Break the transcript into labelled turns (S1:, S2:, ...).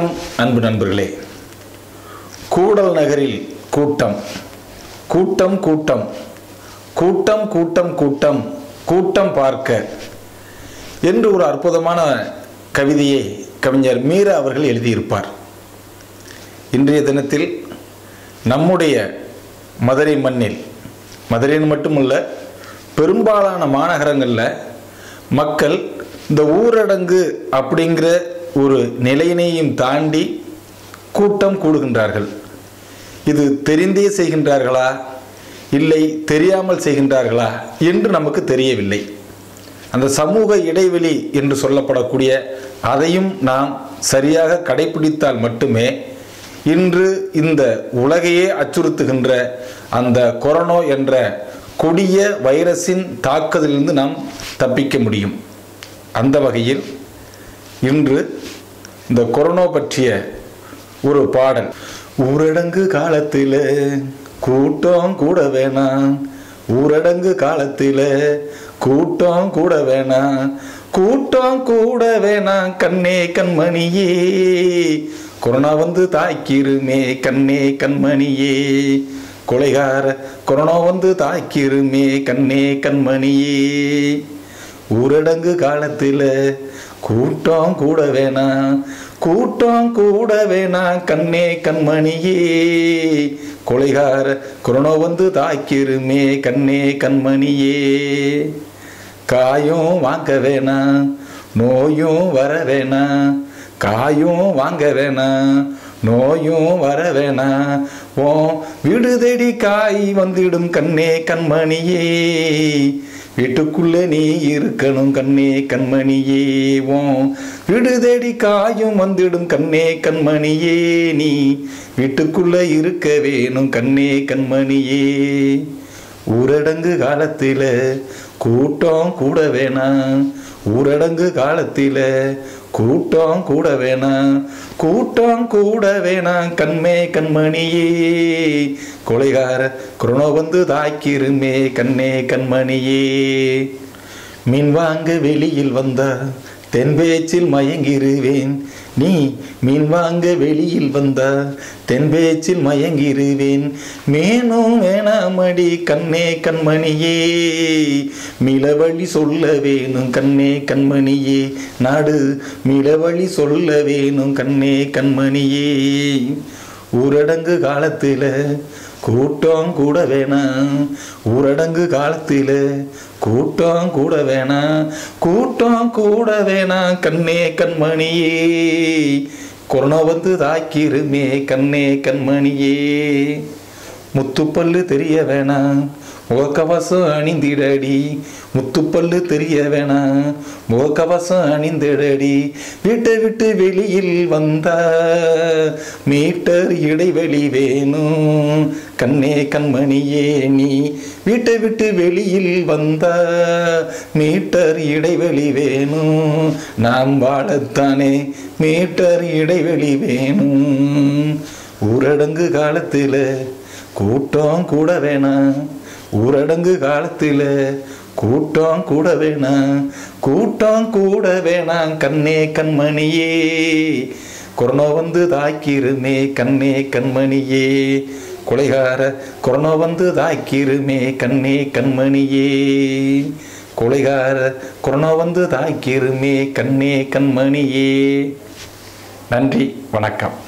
S1: வணக்கம் அன்பு நண்பர்களே கூடல் நகரில் கூட்டம் கூட்டம் கூட்டம் கூட்டம் கூட்டம் கூட்டம் கூட்டம் பார்க்க என்று ஒரு அற்புதமான கவிதையை கவிஞர் மீரா அவர்கள் எழுதியிருப்பார் இன்றைய தினத்தில் நம்முடைய மதுரை மண்ணில் மதுரைன்னு மட்டுமல்ல பெரும்பாலான மாநகரங்களில் மக்கள் இந்த ஊரடங்கு அப்படிங்கிற ஒரு நிலையினையும் தாண்டி கூட்டம் கூடுகின்றார்கள் இது தெரிந்தே செய்கின்றார்களா இல்லை தெரியாமல் செய்கின்றார்களா என்று நமக்கு தெரியவில்லை அந்த சமூக இடைவெளி என்று சொல்லப்படக்கூடிய அதையும் நாம் சரியாக கடைபிடித்தால் மட்டுமே இன்று இந்த உலகையே அச்சுறுத்துகின்ற அந்த கொரோனா என்ற கொடிய வைரஸின் தாக்குதலிலிருந்து நாம் தப்பிக்க முடியும் அந்த வகையில் இன்று இந்த கொரோனா பற்றிய ஒரு பாடல் ஊரடங்கு காலத்தில் கூட்டம் கூட வேணாம் ஊரடங்கு காலத்தில் கூட்டம் கூட வேணாம் கூட்டம் கூட வேணாம் கண்ணே கண்மணியே கொரோனா வந்து தாக்கிருமே கண்ணே கண்மணியே கொலைகார கொரோனா வந்து தாக்கிருமே கண்ணே கண்மணியே ஊரடங்கு காலத்தில் கூட்டம் கூட வேணாம் கூட்டம் கூட வேணாம் கண்ணே கண்மணியே கொலைகார கொரோனா வந்து தாக்கிருமே கண்ணே கண்மணியே காயும் வாங்க வேணாம் நோயும் வர வேணாம் காயும் வாங்க வேணாம் நோயும் வர வேணாம் ஓ வீடு தேடி காய் வந்திடும் கண்ணே கண்மணியே வீட்டுக்குள்ளே நீ இருக்கணும் கண்ணே கண்மணியே ஓ வீடு தேடி காயும் வந்துடும் கண்ணே கண்மணியே நீ வீட்டுக்குள்ள இருக்க வேணும் கண்ணே கண்மணியே ஊரடங்கு காலத்தில் கூட்டம் கூட வேணாம் ஊரடங்கு காலத்தில் கூட்டம் கூட வேணாம் கூட்டம் கூட வேணாம் கண்மே கண்மணியே கொலைகார கொரோனா வந்து தாக்கிருமே கண்ணே கண்மணியே மீன் வாங்க வெளியில் வந்தா தென் பேச்சில் மயங்கிருவேன் நீ மீன் வாங்க வெளியில் வந்தா தென் பேச்சில் மயங்கிருவேன் மேனும் வேணாமடி கண்ணே கண்மணியே மிளவழி சொல்ல வேணும் கண்ணே கண்மணியே நாடு மிளவழி சொல்ல வேணும் கண்ணே கண்மணியே ஊரடங்கு காலத்தில் கூட்டம் கூட வேணாம் ஊரடங்கு காலத்தில் கூட்டம் கூட வேணாம் கூட்டம் கூட வேணாம் கண்ணே கண்மணியே கொரோனா வந்து தாக்கிருமே கண்ணே கண்மணியே முத்துப்பல்லு தெரிய வேணாம் முகக்கவசம் அணிந்திடடி முத்துப்பல்லு தெரிய வேணாம் முகக்கவசம் அணிந்திடடி வீட்டை விட்டு வெளியில் வந்தா மீட்டர் இடைவெளி வேணும் கண்ணே கண்மணியே நீ வீட்டை விட்டு வெளியில் வந்தா மீட்டர் இடைவெளி வேணும் நாம் வாழத்தானே மீட்டர் இடைவெளி வேணும் ஊரடங்கு காலத்தில் கூட்டம் கூட வேணாம் ஊரடங்கு காலத்தில் கூட்டம் கூட வேணாம் கூட்டம் கூட வேணாம் கண்ணே கண்மணியே கொரோனா வந்து தாக்கிருமே கண்ணே கண்மணியே கொலைகார கொரோனா வந்து தாக்கிருமே கண்ணே கண்மணியே கொலைகார கொரோனா வந்து தாக்கிருமே கண்ணே கண்மணியே நன்றி வணக்கம்